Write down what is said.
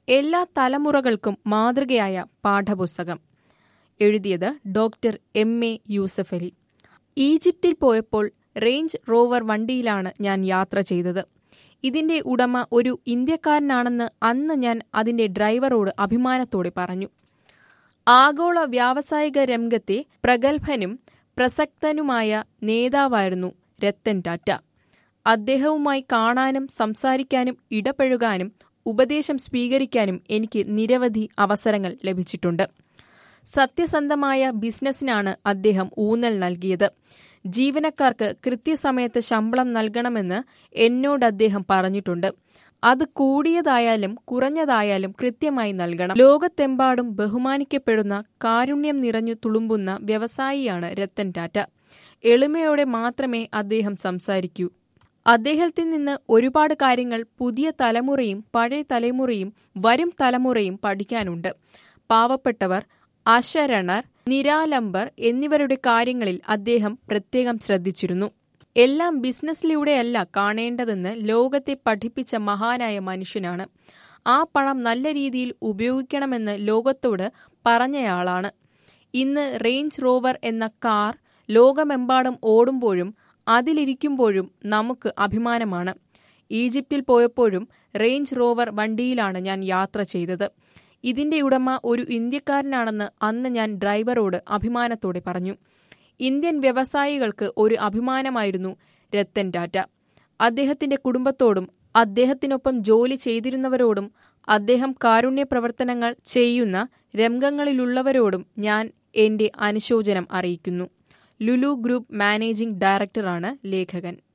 എല്ലാ തലമുറകൾക്കും മാതൃകയായ പാഠപുസ്തകം എഴുതിയത് ഡോക്ടർ എം എ യൂസഫലി ഈജിപ്തിൽ പോയപ്പോൾ റേഞ്ച് റോവർ വണ്ടിയിലാണ് ഞാൻ യാത്ര ചെയ്തത് ഇതിന്റെ ഉടമ ഒരു ഇന്ത്യക്കാരനാണെന്ന് അന്ന് ഞാൻ അതിന്റെ ഡ്രൈവറോട് അഭിമാനത്തോടെ പറഞ്ഞു ആഗോള വ്യാവസായിക രംഗത്തെ പ്രഗത്ഭനും പ്രസക്തനുമായ നേതാവായിരുന്നു രത്തൻ ടാറ്റ അദ്ദേഹവുമായി കാണാനും സംസാരിക്കാനും ഇടപഴകാനും ഉപദേശം സ്വീകരിക്കാനും എനിക്ക് നിരവധി അവസരങ്ങൾ ലഭിച്ചിട്ടുണ്ട് സത്യസന്ധമായ ബിസിനസ്സിനാണ് അദ്ദേഹം ഊന്നൽ നൽകിയത് ജീവനക്കാർക്ക് കൃത്യസമയത്ത് ശമ്പളം നൽകണമെന്ന് എന്നോട് അദ്ദേഹം പറഞ്ഞിട്ടുണ്ട് അത് കൂടിയതായാലും കുറഞ്ഞതായാലും കൃത്യമായി നൽകണം ലോകത്തെമ്പാടും ബഹുമാനിക്കപ്പെടുന്ന കാരുണ്യം നിറഞ്ഞു തുളുമ്പുന്ന വ്യവസായിയാണ് രത്തൻ ടാറ്റ എളിമയോടെ മാത്രമേ അദ്ദേഹം സംസാരിക്കൂ അദ്ദേഹത്തിൽ നിന്ന് ഒരുപാട് കാര്യങ്ങൾ പുതിയ തലമുറയും പഴയ തലമുറയും വരും തലമുറയും പഠിക്കാനുണ്ട് പാവപ്പെട്ടവർ അശരണർ നിരാലംബർ എന്നിവരുടെ കാര്യങ്ങളിൽ അദ്ദേഹം പ്രത്യേകം ശ്രദ്ധിച്ചിരുന്നു എല്ലാം ബിസിനസ്സിലൂടെയല്ല കാണേണ്ടതെന്ന് ലോകത്തെ പഠിപ്പിച്ച മഹാനായ മനുഷ്യനാണ് ആ പണം നല്ല രീതിയിൽ ഉപയോഗിക്കണമെന്ന് ലോകത്തോട് പറഞ്ഞയാളാണ് ഇന്ന് റേഞ്ച് റോവർ എന്ന കാർ ലോകമെമ്പാടും ഓടുമ്പോഴും അതിലിരിക്കുമ്പോഴും നമുക്ക് അഭിമാനമാണ് ഈജിപ്തിൽ പോയപ്പോഴും റേഞ്ച് റോവർ വണ്ടിയിലാണ് ഞാൻ യാത്ര ചെയ്തത് ഇതിന്റെ ഉടമ ഒരു ഇന്ത്യക്കാരനാണെന്ന് അന്ന് ഞാൻ ഡ്രൈവറോട് അഭിമാനത്തോടെ പറഞ്ഞു ഇന്ത്യൻ വ്യവസായികൾക്ക് ഒരു അഭിമാനമായിരുന്നു രത്തൻ ടാറ്റ അദ്ദേഹത്തിന്റെ കുടുംബത്തോടും അദ്ദേഹത്തിനൊപ്പം ജോലി ചെയ്തിരുന്നവരോടും അദ്ദേഹം കാരുണ്യ പ്രവർത്തനങ്ങൾ ചെയ്യുന്ന രംഗങ്ങളിലുള്ളവരോടും ഞാൻ എന്റെ അനുശോചനം അറിയിക്കുന്നു ലുലു ഗ്രൂപ്പ് മാനേജിംഗ് ഡയറക്ടറാണ് ലേഖകൻ